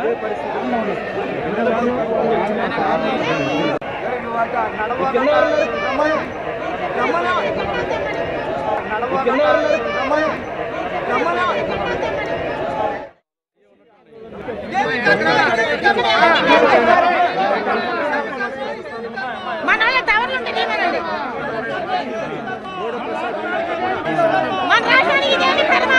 మన వాళ్ళ టవర్లు ఉంటే ఏమనండి మన రాష్ట్రానికి ఇదేమి కర్మ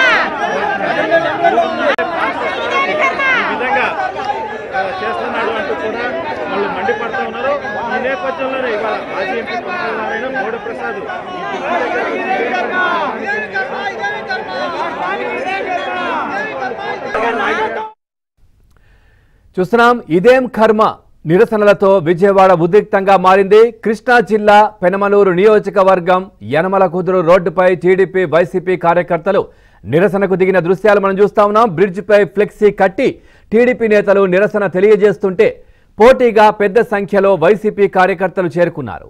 ఇదేమి కర్మ ఈ విధంగా ఆ, చేస్తున్నాడు అంటూ కూడా వాళ్ళు మండిపడుతూ ఉన్నారు ఈ నేపథ్యంలోనే ఇవాళ మాజీ ఎంపీ పవన్ నారాయణ మోడీ ప్రసాద్ చూస్తున్నాం ఇదేం కర్మ నిరసనలతో విజయవాడ ఉద్రిక్తంగా మారింది కృష్ణా జిల్లా పెనమలూరు నియోజకవర్గం యనమల కుదురు రోడ్డుపై టీడీపీ వైసీపీ కార్యకర్తలు నిరసనకు దిగిన దృశ్యాలు మనం చూస్తా ఉన్నాం బ్రిడ్జిపై ఫ్లెక్సీ కట్టి టీడీపీ నేతలు నిరసన తెలియజేస్తుంటే పోటీగా పెద్ద సంఖ్యలో వైసీపీ కార్యకర్తలు చేరుకున్నారు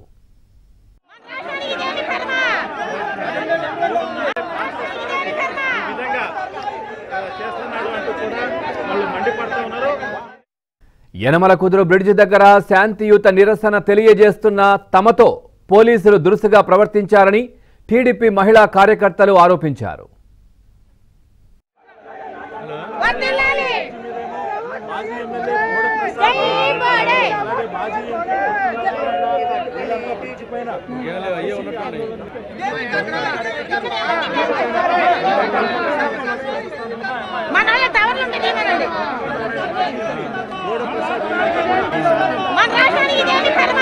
ఈ విధంగా ఆ, చేస్తున్నాడు అంటూ కూడా వాళ్ళు మండిపడుతూ ఉన్నారు యనమల కుదురు బ్రిడ్జి దగ్గర శాంతియుత నిరసన తెలియజేస్తున్న తమతో పోలీసులు దురుసుగా ప్రవర్తించారని టీడీపీ మహిళా కార్యకర్తలు ఆరోపించారు వర్ధిల్లాలి జై మోడీ మన వాళ్ళ టవర్లు ఉంటే ఏమనండి మన రాష్ట్రానికి ఇదేమి కర్మ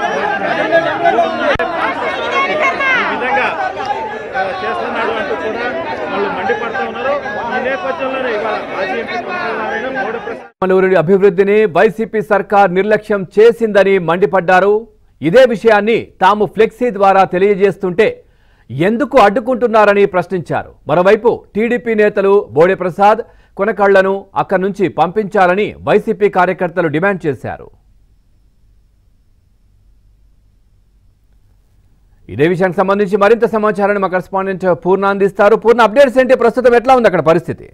ఇదేమి కర్మ ఈ విధంగా ఆ, చేస్తున్నాడు అంటూ కూడా వాళ్ళు మండిపడుతూ ఉన్నారు ఈ నేపథ్యంలోనే ఇవాళ మాజీ ఎంపీ పవన్ నారాయణ మోడీ ప్రసాద్ మనూరి అభివృద్ధిని వైసీపీ సర్కార్ నిర్లక్ష్యం చేసిందని మండిపడ్డారు ఇదే విషయాన్ని తాము ఫ్లెక్సీ ద్వారా తెలియజేస్తుంటే ఎందుకు అడ్డుకుంటున్నారని ప్రశ్నించారు మరోవైపు టీడీపీ నేతలు బోడే ప్రసాద్ కొనకళ్లను అక్కడి నుంచి పంపించాలని వైసీపీ కార్యకర్తలు డిమాండ్ చేశారు ఇదే విషయానికి సంబంధించి మరింత సమాచారాన్ని మా కరెస్పాండెంట్ పూర్ణ అందిస్తారు పూర్ణ అప్డేట్స్ ఏంటి ప్రస్తుతం ఎట్లా ఉంది అక్కడ పరిస్థితి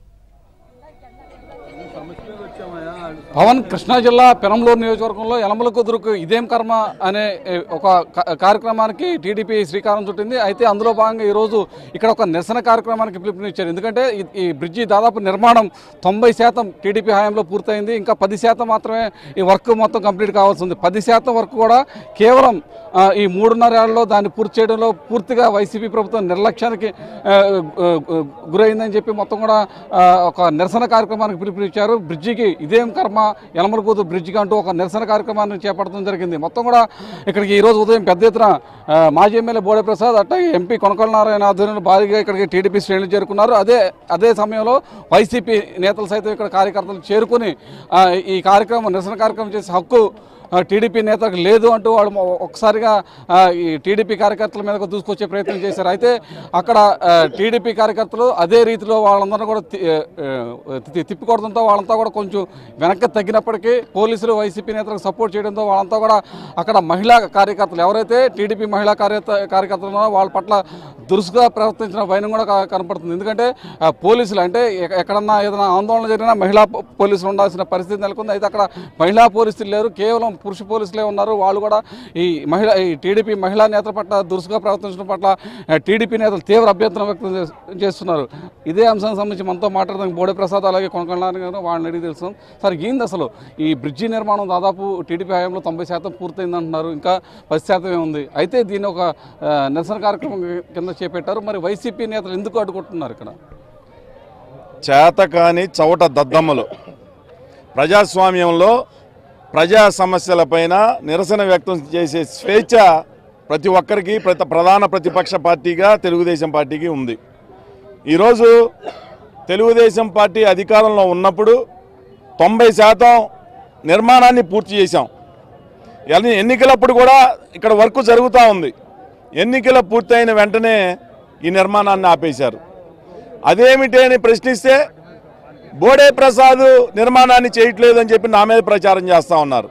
పవన్ కృష్ణా జిల్లా పెనంలూరు నియోజకవర్గంలో యలమల కుదురుకు ఇదేం కర్మ అనే ఏ, ఒక క- కార్యక్రమానికి టీడీపీ శ్రీకారం చుట్టింది అయితే అందులో భాగంగా ఈరోజు ఇక్కడ ఒక నిరసన కార్యక్రమానికి పిలుపునిచ్చారు ఎందుకంటే ఈ- ఈ బ్రిడ్జి దాదాపు నిర్మాణం తొంభై శాతం టీడీపీ హయాంలో పూర్తయింది ఇంకా పది శాతం మాత్రమే ఈ వర్క్ మొత్తం కంప్లీట్ కావాల్సి ఉంది పది శాతం వర్క్ కూడా కేవలం ఆ, ఈ మూడున్నర ఏళ్లలో దాన్ని పూర్తి చేయడంలో పూర్తిగా వైసీపీ ప్రభుత్వం నిర్లక్ష్యానికి ఆ, ఆ, ఆ, గురైందని చెప్పి మొత్తం కూడా ఆ, ఒక నిరసన కార్యక్రమానికి పిలుపునిచ్చారు బ్రిడ్జికి ఇదేం కర్మ యలమలకూతు బ్రిడ్జికి అంటూ ఒక నిరసన కార్యక్రమాన్ని చేపట్టడం జరిగింది మొత్తం కూడా ఇక్కడికి ఈ రోజు ఉదయం పెద్ద ఎత్తున ఆ, మాజీ ఎమ్మెల్యే బోడే ప్రసాద్ అట్లాగే ఎంపీ కొనకొండ నారాయణ ఆధ్వర్యంలో భారీగా ఇక్కడికి టీడీపీ శ్రేణులు చేరుకున్నారు అదే అదే సమయంలో వైసీపీ నేతలు సైతం ఇక్కడ కార్యకర్తలు చేరుకుని ఆ, ఈ కార్యక్రమం నిరసన కార్యక్రమం చేసే హక్కు ఆ, టీడీపీ నేతలకు లేదు అంటూ వాళ్ళు మొ- ఒక్కసారిగా ఆ, ఈ టీడీపీ కార్యకర్తల మీదకు దూసుకొచ్చే ప్రయత్నం చేశారు అయితే అక్కడ ఆ, టీడీపీ కార్యకర్తలు అదే రీతిలో వాళ్ళందరూ కూడా తి- ఆ, ఆ, తి- తిప్పికొడడంతో వాళ్ళంతా కూడా కొంచెం వెనక్కి తగ్గినప్పటికీ పోలీసులు వైసీపీ నేతలకు సపోర్ట్ చేయడంతో వాళ్ళంతా కూడా అక్కడ మహిళా కార్యకర్తలు ఎవరైతే టీడీపీ మహిళా కార్యత కార్యకర్తలు ఉన్నారో వాళ్ళ పట్ల దురుసుగా ప్రవర్తించిన వైనం కూడా క- కనపడుతుంది ఎందుకంటే ఆ, పోలీసులు అంటే ఎక్క- ఎక్కడన్నా ఏదైనా ఆందోళన జరిగినా మహిళా పో- పోలీసులు ఉండాల్సిన పరిస్థితి నెలకొంది అయితే అక్కడ మహిళా పోలీసులు లేరు కేవలం పురుష పోలీసులే ఉన్నారు వాళ్ళు కూడా ఈ మహిళ ఈ టీడీపీ మహిళా నేతల పట్ల దురుసుగా ప్రవర్తించడం పట్ల ఆ, టీడీపీ నేతలు తీవ్ర అభ్యంతరం వ్యక్తం చేస్- చేస్తున్నారు ఇదే అంశానికి సంబంధించి మనతో మాట్లాడదాం బోడే ప్రసాద్ అలాగే కొనకొండ గారు వాళ్ళని అడిగి తెలుసు సార్ ఏంది అసలు ఈ బ్రిడ్జి నిర్మాణం దాదాపు టీడీపీ హయాంలో తొంభై శాతం పూర్తయింది అంటున్నారు ఇంకా పది శాతమే ఉంది అయితే దీన్ని ఒక ఆ, నిరసన కార్యక్రమం కింద చేపట్టారు మరి వైసీపీ నేతలు ఎందుకు అడ్డుకుంటున్నారు ఇక్కడ చేతకాని చవట దద్దమ్మలు ప్రజాస్వామ్యంలో ప్రజా సమస్యలపైన నిరసన వ్యక్తం చేసే స్వేచ్ఛ ప్రతి ఒక్కరికి ప్రతి ప్రధాన ప్రతిపక్ష పార్టీగా తెలుగుదేశం పార్టీకి ఉంది ఈరోజు తెలుగుదేశం పార్టీ అధికారంలో ఉన్నప్పుడు తొంభై శాతం నిర్మాణాన్ని పూర్తి చేశాం ఎన్ని- ఎన్నికలప్పుడు కూడా ఇక్కడ వర్క్ జరుగుతూ ఉంది ఎన్నికల పూర్తయిన వెంటనే ఈ నిర్మాణాన్ని ఆపేశారు అదేమిటి అని ప్రశ్నిస్తే బోడే ప్రసాద్ నిర్మాణాన్ని చేయట్లేదు అని చెప్పి నా మీద ప్రచారం చేస్తూ ఉన్నారు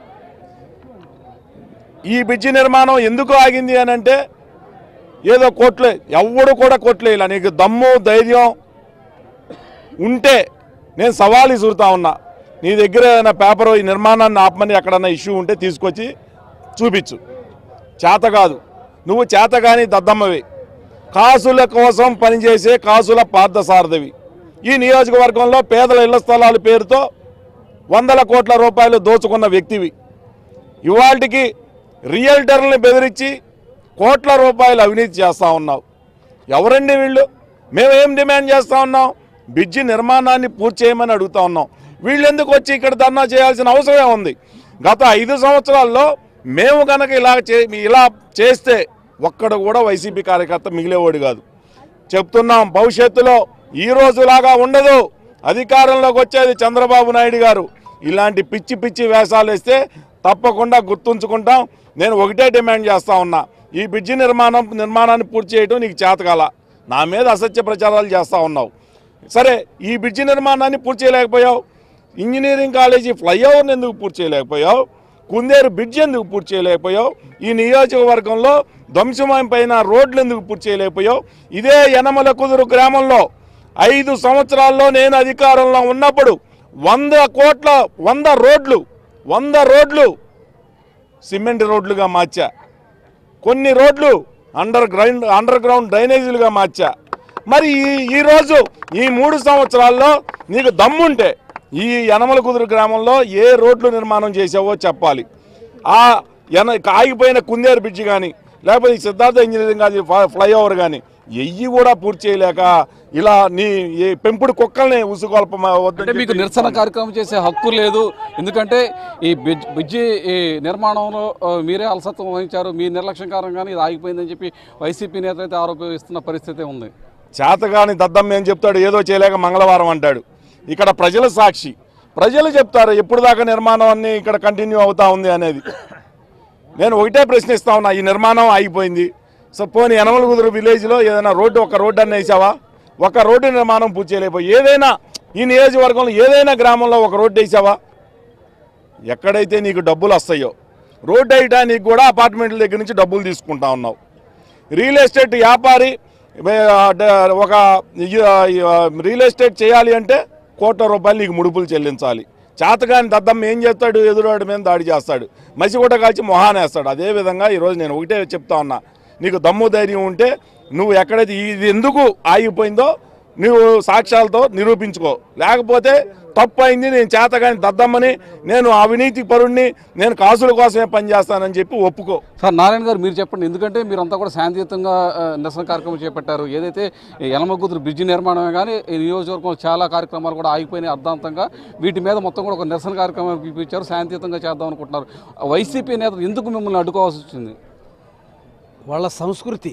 ఈ బ్రిడ్జి నిర్మాణం ఎందుకు ఆగింది అని అంటే ఏదో కోట్లే ఎవడు కూడా కోట్లే ఇలా నీకు దమ్ము ధైర్యం ఉంటే నేను సవాలు విసురుతా ఉన్నా నీ దగ్గర ఏదైనా పేపర్ ఈ నిర్మాణాన్ని ఆపమని ఎక్కడన్నా ఇష్యూ ఉంటే తీసుకొచ్చి చూపించు చేత కాదు నువ్వు చేతగాని దద్దమ్మవి కాసుల కోసం పనిచేసే కాసుల పార్థసారథివి ఈ నియోజకవర్గంలో పేదల ఇళ్ల స్థలాల పేరుతో వందల కోట్ల రూపాయలు దోచుకున్న వ్యక్తివి ఇవాళకి రియల్టర్ని బెదిరించి కోట్ల రూపాయలు అవినీతి చేస్తూ ఉన్నావు ఎవరండి వీళ్ళు మేము ఏం డిమాండ్ చేస్తూ ఉన్నాం బ్రిడ్జి నిర్మాణాన్ని పూర్తి చేయమని అడుగుతా ఉన్నాం వీళ్ళు ఎందుకు వచ్చి ఇక్కడ ధర్నా చేయాల్సిన అవసరమే ఉంది గత ఐదు సంవత్సరాల్లో మేము కనుక ఇలా చే ఇలా చేస్తే ఒక్కడు కూడా వైసీపీ కార్యకర్త మిగిలేవాడు కాదు చెప్తున్నాం భవిష్యత్తులో ఈ రోజులాగా ఉండదు అధికారంలోకి వచ్చేది చంద్రబాబు నాయుడు గారు ఇలాంటి పిచ్చి పిచ్చి వేషాలు వేస్తే తప్పకుండా గుర్తుంచుకుంటాం నేను ఒకటే డిమాండ్ చేస్తా ఉన్నా ఈ బ్రిడ్జి నిర్మాణం నిర్మాణాన్ని పూర్తి చేయడం నీకు చేతకాల నా మీద అసత్య ప్రచారాలు చేస్తూ ఉన్నావు సరే ఈ బ్రిడ్జి నిర్మాణాన్ని పూర్తి చేయలేకపోయావు ఇంజనీరింగ్ కాలేజీ ఫ్లైఓవర్ని ఎందుకు పూర్తి చేయలేకపోయావు కుందేరు బ్రిడ్జ్ ఎందుకు పూర్తి చేయలేకపోయావు ఈ నియోజకవర్గంలో ధ్వంసమైన రోడ్లు ఎందుకు పూర్తి చేయలేకపోయావు ఇదే యనమల కుదురు గ్రామంలో ఐదు సంవత్సరాల్లో నేను అధికారంలో ఉన్నప్పుడు వంద కోట్ల వంద రోడ్లు వంద రోడ్లు సిమెంట్ రోడ్లుగా మార్చా కొన్ని రోడ్లు అండర్ గ్రౌండ్ అండర్ గ్రౌండ్ డ్రైనేజీలుగా మార్చా మరి ఈ ఈరోజు ఈ మూడు సంవత్సరాల్లో నీకు దమ్ముంటే ఈ యనమల కుదురు గ్రామంలో ఏ రోడ్లు నిర్మాణం చేసావో చెప్పాలి ఆ ఎన ఆగిపోయిన కుందేరు బ్రిడ్జి కానీ లేకపోతే ఈ Siddhartha engineering college fly- flyover కానీ ఎయ్యి కూడా పూర్తి చేయలేక ఇలా నీ ఈ పెంపుడు కుక్కల్ని ఉసుగొల్ప అంటే మీకు నిరసన కార్యక్రమం చేసే హక్కు లేదు ఎందుకంటే ఈ బ్రిడ్జ్ బ్రిడ్జి ఈ నిర్మాణంలో ఆ, మీరే అలసత్వం వహించారు మీ నిర్లక్ష్యం కారణంగానే ఇది ఆగిపోయిందని చెప్పి వైసీపీ నేత అయితే ఆరోపిస్తున్న పరిస్థితి ఉంది చేతగాని దద్దం ఏం చెప్తాడు ఏదో చేయలేక మంగళవారం అంటాడు ఇక్కడ ప్రజల సాక్షి ప్రజలు చెప్తారు ఎప్పుడు దాకా నిర్మాణం అన్ని ఇక్కడ కంటిన్యూ అవుతా ఉంది అనేది నేను ఒకటే ప్రశ్నిస్తా ఉన్నా ఈ నిర్మాణం ఆగిపోయింది సో పోనీ యనమల కుదురు విలేజ్లో ఏదైనా రోడ్డు ఒక రోడ్డు అన్న వేసావా ఒక రోడ్డు నిర్మాణం పూర్తి చేయలేకపోయి ఏదైనా ఈ నియోజకవర్గంలో ఏదైనా గ్రామంలో ఒక రోడ్డు వేసావా ఎక్కడైతే నీకు డబ్బులు వస్తాయో రోడ్డు వేయడానికి కూడా అపార్ట్మెంట్ల దగ్గర నుంచి డబ్బులు తీసుకుంటా ఉన్నావు రియల్ ఎస్టేట్ వ్యాపారి ఏ, డ- ఒక ఈ- ఈ, రియల్ ఎస్టేట్ చేయాలి అంటే కోట్ల రూపాయలు నీకు ముడుపులు చెల్లించాలి చేతగాని దద్దమ్మ ఏం చేస్తాడు ఎదురువాడి మీద దాడి చేస్తాడు మసిగుడ్డ కాల్చి మొహానేస్తాడు అదేవిధంగా ఈరోజు నేను ఒకటే చెప్తా ఉన్నా నీకు దమ్ము ధైర్యం ఉంటే నువ్వు ఎక్కడైతే ఇది ఎందుకు ఆగిపోయిందో నువ్వు సాక్ష్యాలతో నిరూపించుకో లేకపోతే తప్పు అయింది నేను చేతగాని దద్దమ్మని నేను అవినీతి పరుణ్ణి నేను కాసుల కోసమే పనిచేస్తానని చెప్పి ఒప్పుకో సార్ నారాయణ గారు మీరు చెప్పండి ఎందుకంటే మీరంతా కూడా శాంతియుతంగా ఆ, నిరసన కార్యక్రమం చేపట్టారు ఏదైతే ఈ యలమగుదురు బ్రిడ్జి నిర్మాణమే కానీ ఈ నియోజకవర్గంలో చాలా కార్యక్రమాలు కూడా ఆగిపోయినాయి అర్ధాంతంగా వీటి మీద మొత్తం కూడా ఒక నిరసన కార్యక్రమం పిలిపించారు శాంతియుతంగా చేద్దాం అనుకుంటున్నారు వైసీపీ నేతలు ఎందుకు మిమ్మల్ని అడ్డుకోవాల్సి వచ్చింది వాళ్ళ సంస్కృతి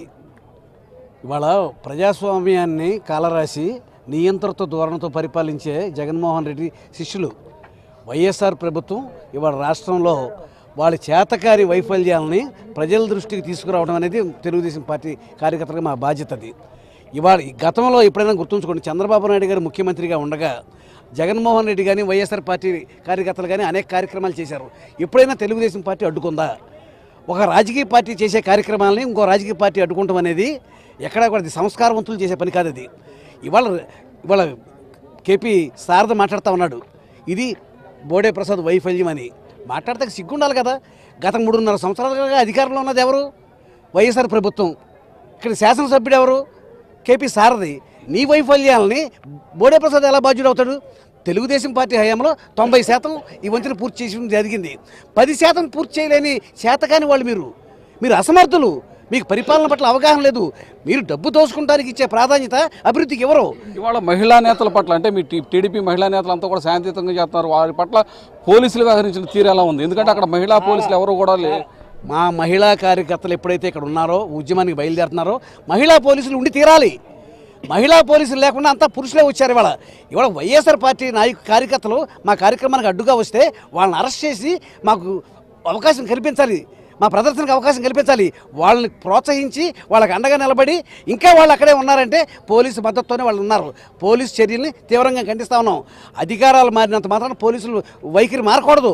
ఇవాళ ప్రజాస్వామ్యాన్ని కాలరాసి నియంత్రిత ధోరణితో పరిపాలించే జగన్మోహన్ రెడ్డి శిష్యులు వైఎస్ఆర్ ప్రభుత్వం ఇవాళ రాష్ట్రంలో వాళ్ళ చేతకారి వైఫల్యాలని ప్రజల దృష్టికి తీసుకురావడం అనేది తెలుగుదేశం పార్టీ కార్యకర్తగా మా బాధ్యత అది ఇవాళ ఈ గతంలో ఎప్పుడైనా గుర్తుంచుకోండి చంద్రబాబు నాయుడు గారు ముఖ్యమంత్రిగా ఉండగా జగన్మోహన్ రెడ్డి కానీ వైఎస్ఆర్ పార్టీ కార్యకర్తలు కానీ అనేక కార్యక్రమాలు చేశారు ఎప్పుడైనా తెలుగుదేశం పార్టీ అడ్డుకుందా ఒక రాజకీయ పార్టీ చేసే కార్యక్రమాలని ఇంకో రాజకీయ పార్టీ అడ్డుకుంటాం అనేది ఎక్కడా కూడా అది సంస్కారవంతులు చేసే పని కాదు అది ఇవాళ ఇవాళ కేపీ శారద మాట్లాడుతూ ఉన్నాడు ఇది బోడే ప్రసాద్ వైఫల్యం అని మాట్లాడితే సిగ్గుండాలి కదా గత మూడున్నర సంవత్సరాలుగా అధికారంలో ఉన్నది ఎవరు వైఎస్ఆర్ ప్రభుత్వం ఇక్కడ శాసనసభ్యుడు ఎవరు కేపీ సారథి నీ వైఫల్యాలని బోడే ప్రసాద్ ఎలా బాధ్యుడు అవుతాడు తెలుగుదేశం పార్టీ హయాంలో తొంభై శాతం ఈ వంతున పూర్తి చేసి జరిగింది పది శాతం పూర్తి చేయలేని శాతకాని వాళ్ళు మీరు మీరు అసమర్థులు మీకు పరిపాలన పట్ల అవగాహన లేదు మీరు డబ్బు దోసుకుంటానికి ఇచ్చే ప్రాధాన్యత అభివృద్ధికి ఎవరు ఇవాళ మహిళా నేతల పట్ల అంటే మీ టీ- టీడీపీ మహిళా నేతలంతా కూడా శాంతియుతంగా చేస్తున్నారు వారి పట్ల పోలీసులు వ్యవహరించిన తీరు ఎలా ఉంది ఎందుకంటే అక్కడ మహిళా పోలీసులు ఎవరు కూడా లే మా మహిళా కార్యకర్తలు ఎప్పుడైతే ఇక్కడ ఉన్నారో ఉద్యమానికి బయలుదేరుతున్నారో మహిళా పోలీసులు ఉండి తీరాలి మహిళా పోలీసులు లేకుండా అంతా పురుషులే వచ్చారు ఇవాళ ఇవాళ వైఎస్ఆర్ పార్టీ నాయకు కార్యకర్తలు మా కార్యక్రమానికి అడ్డుగా వస్తే వాళ్ళని అరెస్ట్ చేసి మాకు అవకాశం కల్పించాలి మా ప్రదర్శనకు అవకాశం కల్పించాలి వాళ్ళని ప్రోత్సహించి వాళ్ళకి అండగా నిలబడి ఇంకా వాళ్ళు అక్కడే ఉన్నారంటే పోలీసు మద్దతుతోనే వాళ్ళు ఉన్నారు పోలీసు చర్యల్ని తీవ్రంగా ఖండిస్తా ఉన్నాం అధికారాలు మారినంత మాత్రాన పోలీసులు వైఖరి మారకూడదు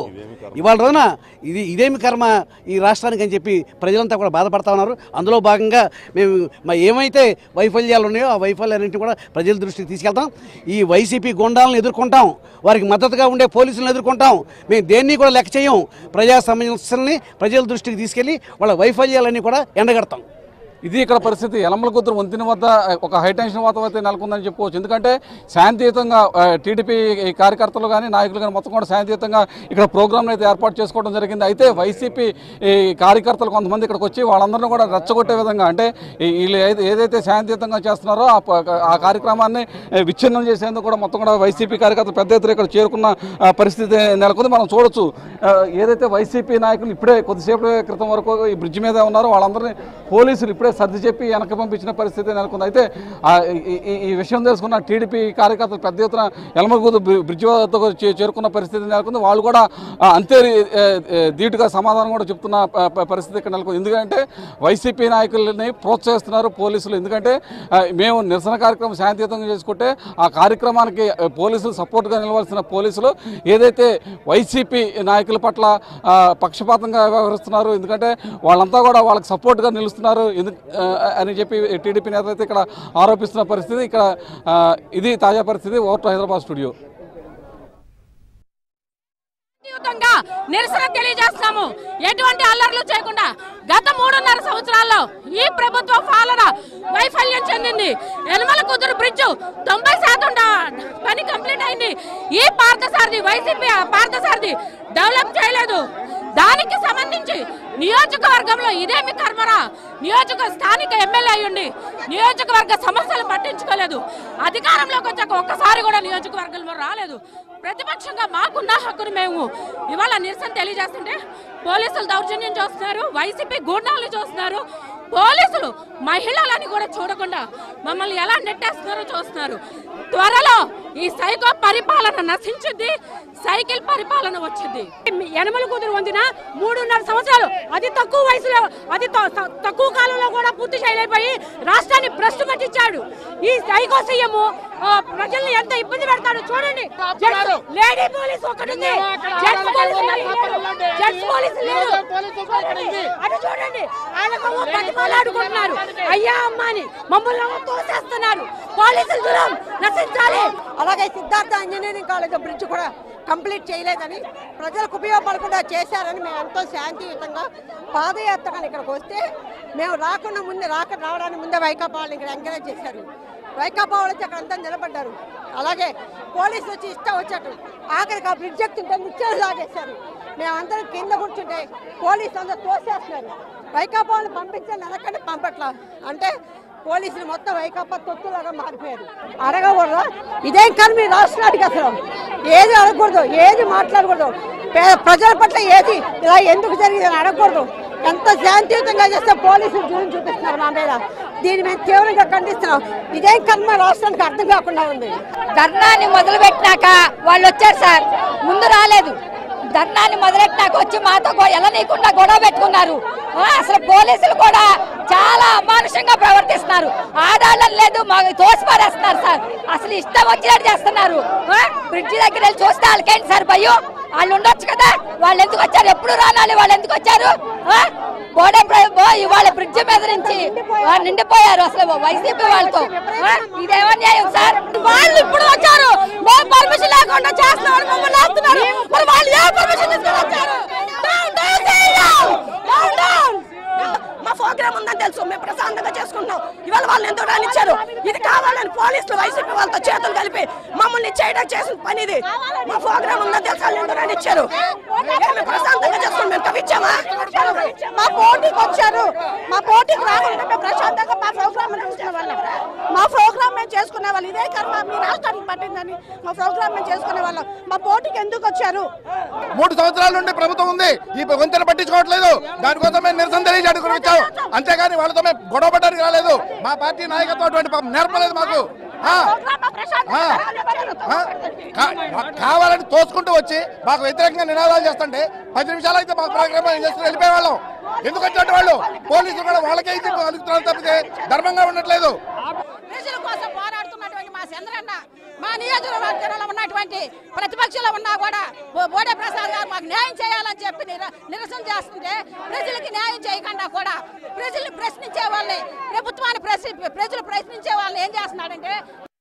ఇవాళ రోజున ఇది ఇదేమి కర్మ ఈ రాష్ట్రానికి అని చెప్పి ప్రజలంతా కూడా బాధపడతా ఉన్నారు అందులో భాగంగా మేము మా ఏమైతే వైఫల్యాలు ఉన్నాయో ఆ వైఫల్యాలన్నింటినీ కూడా ప్రజల దృష్టికి తీసుకెళ్తాం ఈ వైసీపీ గుండాలను ఎదుర్కొంటాం వారికి మద్దతుగా ఉండే పోలీసులను ఎదుర్కొంటాం మేము దేన్ని కూడా లెక్క చేయం ప్రజా సమస్యల్ని ప్రజల దృష్టికి తీసుకెళ్ళి వాళ్ళ వైఫల్యాలన్నీ కూడా ఎండగడతాం ఇది ఇక్కడ పరిస్థితి యలమల కుదురు వంతెన వద్ద ఒక హైటెన్షన్ వాతావరణం నెలకొందని చెప్పుకోవచ్చు ఎందుకంటే శాంతియుతంగా ఆ, టీడీపీ ఈ కార్యకర్తలు కానీ నాయకులు కానీ మొత్తం కూడా శాంతియుతంగా ఇక్కడ ప్రోగ్రాంలు అయితే ఏర్పాటు చేసుకోవడం జరిగింది అయితే వైసీపీ ఈ కార్యకర్తలు కొంతమంది ఇక్కడికి వచ్చి వాళ్ళందరినీ కూడా రెచ్చగొట్టే విధంగా అంటే ఈ- వీళ్ళు ఏది- ఏదైతే శాంతియుతంగా చేస్తున్నారో ఆ ప- ఆ కార్యక్రమాన్ని ఏ, విచ్ఛిన్నం చేసేందుకు కూడా మొత్తం కూడా వైసీపీ కార్యకర్తలు పెద్ద ఎత్తున ఇక్కడ చేరుకున్న ఆ, పరిస్థితి నెలకొంది మనం చూడొచ్చు ఆ, ఏదైతే వైసీపీ నాయకులు ఇప్పుడే కొద్దిసేపు క్రితం వరకు ఈ బ్రిడ్జ్ మీద ఉన్నారో వాళ్ళందరినీ పోలీసులు ఇప్పుడే సర్ది చెప్పి వెనక్కి పంపించిన పరిస్థితి నెలకొంది అయితే ఆ, ఈ- ఈ- ఈ విషయం తెలుసుకున్న టీడీపీ కార్యకర్తలు పెద్ద ఎత్తున ఎలమగూదు బ్రిడ్జ్ వద్దకు చే- చేరుకున్న పరిస్థితి నెలకొంది వాళ్ళు కూడా ఆ, అంతే రీ- ఏ, ఏ, ధీటుగా సమాధానం కూడా చెప్తున్న ప- ప- పరిస్థితి ఇక్కడ నెలకొంది ఎందుకంటే వైసీపీ నాయకులని ప్రోత్సహిస్తున్నారు పోలీసులు ఎందుకంటే ఆ, మేము నిరసన కార్యక్రమం శాంతియుతంగా చేసుకుంటే ఆ కార్యక్రమానికి ఆ, పోలీసులు సపోర్ట్గా నిలవాల్సిన పోలీసులు ఏదైతే వైసీపీ నాయకుల పట్ల ఆ, పక్షపాతంగా వ్యవహరిస్తున్నారు ఎందుకంటే వాళ్ళంతా కూడా వాళ్ళకి సపోర్ట్గా నిలుస్తున్నారు ఎందుకు ఆ, అని చెప్పి టీడీపీ నేతలు అయితే ఇక్కడ ఆరోపిస్తున్న పరిస్థితి ఇక్కడ ఆ, ఇది తాజా పరిస్థితి ఓవర్ టు హైదరాబాద్ స్టూడియో శాంతియుతంగా నిరసన తెలియజేస్తాము ఎటువంటి అల్లర్లు చేయకుండా గత మూడున్నర సంవత్సరాల్లో ఈ ప్రభుత్వ పాలన వైఫల్యం చెందింది ఎనమల కుదురు బ్రిడ్జ్ తొంభై శాతం డా- పని కంప్లీట్ అయింది ఈ పార్థసారథి వైసీపీ పార్థసారథి డెవలప్ చేయలేదు దానికి సంబంధించి నియోజకవర్గంలో ఇదేమి కర్మరా నియోజక స్థానిక ఎమ్మెల్యే అయ్యుండి నియోజకవర్గ సమస్యలు పట్టించుకోలేదు అధికారంలోకి వచ్చాక ఒక్కసారి కూడా నియోజకవర్గంలో రాలేదు ప్రతిపక్షంగా మాకున్న హక్కును మేము ఇవాళ నిరసన తెలియజేస్తుంటే పోలీసులు దౌర్జన్యం చేస్తున్నారు వైసీపీ గూండాలను చూస్తున్నారు పోలీసులు మహిళలని కూడా చూడకుండా మమ్మల్ని ఎలా నెట్టేస్తున్నారో చూస్తున్నారు త్వరలో ఈ సైకో పరిపాలన నశించింది సైకిల్ పరిపాలన వచ్చింది యనమల కుదురు వందిన మూడున్నర సంవత్సరాలు అతి తక్కువ వయసులో అతి త- త- తక్కువ కాలంలో కూడా పూర్తి చేయలేకపోయి రాష్ట్రాన్ని భ్రష్టు పట్టించాడు ఈ సైకో సీఎం ప్రజల్ని ఎంత ఇబ్బంది పెడతాడో చూడండి జడ్జ్- లేడీ పోలీస్ ఒకటి ఉంది జడ్జ్ పోలీస్ లేదు. జడ్జ్ పోలీస్ లేదు అటు చూడండి వాళ్ళకు బతిమాలాడుకుంటున్నారు అయ్యా అమ్మా అని మమ్మల్ని ఏమో తోసేస్తున్నారు పోలీసులు దూరం నశించాలి అలాగే సిద్ధార్థ ఇంజనీరింగ్ కాలేజ్ బ్రిడ్జ్ కూడా కంప్లీట్ చేయలేదని ప్రజలకు ఉపయోగపడకుండా చేశారని మేము ఎంతో శాంతియుతంగా పాదయాత్రగా ఇక్కడికి వస్తే మేము రాకుండా ముందే రాక రావడానికి ముందే వైకాపా వాళ్ళని ఇక్కడ ఎంకరేజ్ చేశారు వైకాపా వాళ్ళు వచ్చి అక్కడ అంతా నిలబడ్డారు అలాగే పోలీసులు వచ్చి ఇష్టం వచ్చారు ఆఖరికి ఆ బ్రిడ్జ్ ఎక్కుతుంటే నిచ్చెలు లాగేశారు మేమందరం కింద కూర్చుంటే పోలీసులు అందరూ తోసేస్తున్నారు వైకాపా వాళ్ళని పంపించండి అనకండి పంపట్లా అంటే పోలీసులు మొత్తం వైకాపా తొత్తులాగా మారిపోయారు అడగకూడదు ఇదేం కానీ మీ రాష్ట్రానికి అసలు ఏది అడగకూడదు ఏది మాట్లాడకూడదు పే- ప్రజల పట్ల ఏది ఇలా ఎందుకు జరిగింది అని అడగకూడదు ఎంత శాంతియుతంగా చేస్తే పోలీసులు జూన్ చూపిస్తున్నారు మా మీద దీన్ని మేము తీవ్రంగా ఖండిస్తున్నాం ఇదేం కర్మ రాష్ట్రానికి అర్థం కాకుండా ఉంది ధర్నాన్ని మొదలు పెట్టినాక వాళ్ళు వచ్చారు సార్ ముందు రాలేదు ధర్నాన్ని మొదలెట్టినాక వచ్చి మాతో గొ- ఎలనీయకుండా గొడవ పెట్టుకున్నారు ఆ, అసలు పోలీసులు కూడా చాలా అమానుషంగా ప్రవర్తిస్తున్నారు ఆడాళ్ళని లేదు మాకు తోసి పారేస్తున్నారు సార్ అసలు ఇష్టం వచ్చినట్టు చేస్తున్నారు ఆ, బ్రిడ్జి దగ్గర వెళ్ళి చూస్తే వాళ్ళకేంటి సార్ భయం వాళ్ళు ఉండొచ్చు కదా వాళ్ళు ఎందుకు వచ్చారు ఎప్పుడు రానాలి వాళ్ళు ఎందుకు వచ్చారు ఆ? బోడే ప్ర- బో- ఇవాళ బ్రిడ్జ్ మీద నుంచి ఆ, నిండిపోయారు అసలు వైసీపీ వాళ్ళతో ఆ, ఇదేమన్యాయం సార్ వాళ్ళు ఇప్పుడు వచ్చారు మేము పర్మిషన్ లేకుండా చేస్తున్నారు మమ్మల్ని ఆపుతున్నారు మరి వాళ్ళు ఏ పర్మిషన్ తీసుకొని వచ్చారు Down, down, down, down, down. మా ప్రోగ్రామ్ ఉందని తెలుసు మేము ప్రశాంతంగా చేసుకుంటున్నాం ఇవాళ వాళ్ళు ఎందుకు రానిచ్చారు ఇది కావాలని పోలీసులు వైసీపీ వాళ్ళతో చేతులు కలిపి మమ్మల్ని చేయడం చేసిన పని ఇది మా ప్రోగ్రామ్ ఉందని తెలుసు వాళ్ళు ఎందుకు రానిచ్చారు మేము ప్రశాంతంగా చేసుకుని మేము కవిచ్చామా మా పోటీకి వచ్చారు మా పోటీకి రాకుండా మేము ప్రశాంతంగా మా ప్రోగ్రామ్ చేసుకునే వాళ్ళం మా ప్రోగ్రామ్ మేము చేసుకునే వాళ్ళు ఇదే కర్మ మీ రాష్ట్రానికి పట్టిందని మా ప్రోగ్రామ్ మేము చేసుకునే వాళ్ళం మా పోటీకి ఎందుకు వచ్చారు మూడు సంవత్సరాల నుండి ప్రభుత్వం ఉంది ఈ వంతెన పట్టించుకోవట్లేదు దానికోసం మేము నిరసన తెలియజేయడానికి వచ్చాం అంతేగాని వాళ్ళతో మేము గొడవ పడడానికి రాలేదు మా పార్టీ నాయకత్వం అటువంటి పాపం నేర్పలేదు మాకు ఆ, ఆ, ఆ, కా- కావాలని తోసుకుంటూ వచ్చి మాకు వ్యతిరేకంగా నినాదాలు చేస్తుంటే పది నిమిషాలు అయితే మాకు ప్రోగ్రామ్ చేసుకుని వెళ్ళిపోయే వాళ్ళం ఎందుకు వచ్చినట్టు వాళ్ళు పోలీసులు కూడా వాళ్ళకే ఇది కలుగుతున్నారు తప్పితే ధర్మంగా ఉండట్లేదు ప్రజల కోసం పోరాడుతున్నటువంటి మా చంద్రన్న మా నియోజకవర్గంలో ఉన్నటువంటి ప్రతిపక్షంలో ఉన్నా కూడా బో- బోడే ప్రసాద్ గారు మాకు న్యాయం చేయాలని చెప్పి నిర- నిరసన చేస్తుంటే ప్రజలకి న్యాయం చేయకుండా కూడా ప్రజల్ని ప్రశ్నించే వాళ్ళని ప్రభుత్వాన్ని ప్రశ్ని ప్రజలు ప్రశ్నించే వాళ్ళని ఏం చేస్తున్నాడంటే